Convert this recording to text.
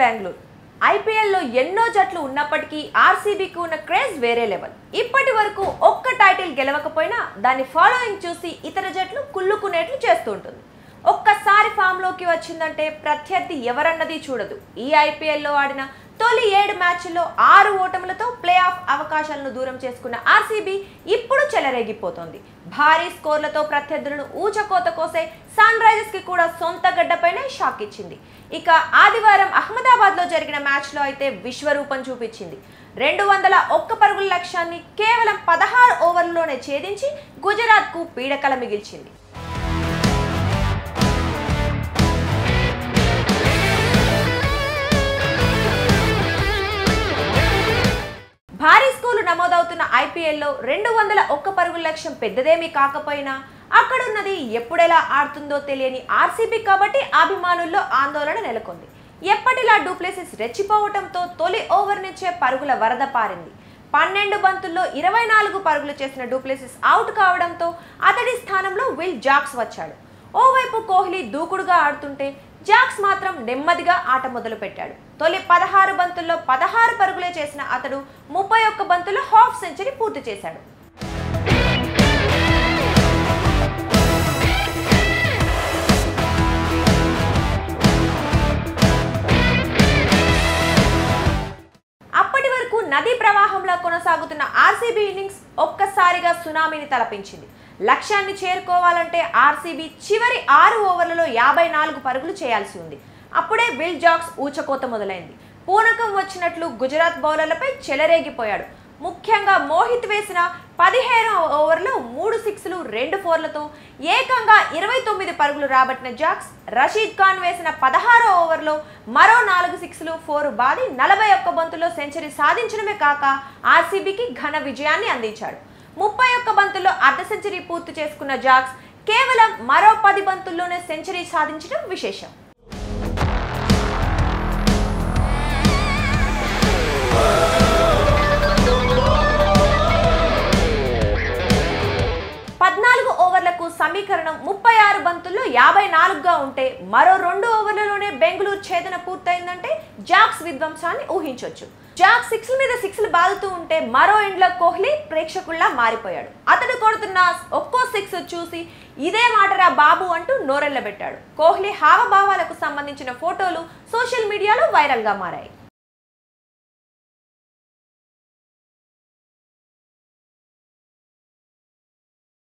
బెంగళూరు ఐపీఎల్లో ఎన్నో జట్లు ఉన్నప్పటికీ ఆర్సీబీకి ఉన్న క్రేజ్ వేరే లెవెల్ ఇప్పటి వరకు ఒక్క టైటిల్ గెలవకపోయినా దాని ఫాలోయింగ్ చూసి ఇతర జట్లు కుళ్ళుకునేట్లు చేస్తూ ఉంటుంది ఒక్కసారి ఫామ్లోకి వచ్చిందంటే ప్రత్యర్థి ఎవరన్నది చూడదు ఈ ఐపీఎల్లో ఆడిన తొలి ఏడు మ్యాచ్ల్లో ఆరు ఓటములతో ప్లే ఆఫ్ అవకాశాలను దూరం చేసుకున్న ఆర్సీబీ ఇప్పుడు చెలరేగిపోతోంది భారీ స్కోర్లతో ప్రత్యర్థులను ఊచకోత కోసే సన్ రైజర్స్ కి కూడా సొంత గడ్డపైనే షాక్ ఇచ్చింది ఇక ఆదివారం అహ్మదాబాద్ లో జరిగిన మ్యాచ్ లో అయితే విశ్వరూపం చూపించింది రెండు వందల ఒక్క పరుగుల లక్ష్యాన్ని కేవలం పదహారు ఓవర్లలోనే ఛేదించి గుజరాత్ కు పీడకల మిగిల్చింది భారీ స్కోర్లు నమోదవుతున్న ఐపీఎల్లో రెండు వందల ఒక్క పరుగుల లక్ష్యం పెద్దదేమీ కాకపోయినా అక్కడున్నది ఎప్పుడెలా ఆడుతుందో తెలియని ఆర్సీబీ కాబట్టి అభిమానుల్లో ఆందోళన నెలకొంది ఎప్పటిలా డూప్లెసిస్ రెచ్చిపోవటంతో తొలి ఓవర్ నుంచే పరుగుల వరద పారింది పన్నెండు బంతుల్లో ఇరవై నాలుగు పరుగులు చేసిన డూప్లెసిస్ అవుట్ కావడంతో అతడి స్థానంలో విల్ జాక్స్ వచ్చాడు ఓవైపు కోహ్లీ దూకుడుగా ఆడుతుంటే జాక్స్ మాత్రం నెమ్మదిగా ఆట మొదలుపెట్టాడు తొలి పదహారు బంతుల్లో పదహారు పరుగులే చేసిన అతడు ముప్పై ఒక్క బంతుల్లో హాఫ్ సెంచరీ పూర్తి చేశాడు అప్పటి వరకు నదీ ప్రవాహంలో కొనసాగుతున్న ఆర్సీబీ ఇన్నింగ్స్ ఒక్కసారిగా సునామీని తలపించింది లక్ష్యాన్ని చేరుకోవాలంటే ఆర్సీబీ చివరి ఆరు ఓవర్లలో యాభై నాలుగు పరుగులు చేయాల్సి ఉంది అప్పుడే విల్ జాక్స్ ఊచకోత మొదలైంది పూనకం వచ్చినట్లు గుజరాత్ బౌలర్లపై చెలరేగిపోయాడు ముఖ్యంగా మోహిత్ వేసిన పదిహేను ఓవర్లో మూడు సిక్స్లు రెండు ఫోర్లతో ఏకంగా ఇరవై తొమ్మిది పరుగులు రాబట్టిన జాక్స్ రషీద్ ఖాన్ వేసిన పదహారో ఓవర్లో మరో నాలుగు సిక్స్లు ఫోర్ బాది నలభై ఒక్క బంతుల్లో సెంచరీ సాధించడమే కాక ఆర్సీబీకి ఘన విజయాన్ని అందించాడు ముప్పై ఒక్క బంతుల్లో అర్ధ సెంచరీ పూర్తి చేసుకున్న జాక్స్ కేవలం మరో పది బంతుల్లోనే సెంచరీ సాధించడం విశేషం పద్నాలుగు ఓవర్లకు సమీకరణం ముప్పై ఆరు బంతుల్లో యాభై నాలుగుగా ఉంటే మరో రెండు ఓవర్లలోనే బెంగళూరు ఛేదన పూర్తయిందంటే జాక్స్ విధ్వంసాన్ని ఊహించొచ్చు జాక్ సిక్స్ మీద సిక్స్లు బాదుతూ ఉంటే మరో ఇంట్లో కోహ్లీ ప్రేక్షకుల్లా మారిపోయాడు అతడు కొడుతున్న ఒక్కో సిక్స్ చూసి ఇదే మాటరా బాబు అంటూ నోరెళ్లబెట్టాడు కోహ్లీ హావభావాలకు సంబంధించిన ఫోటోలు సోషల్ మీడియాలో వైరల్గా మారాయి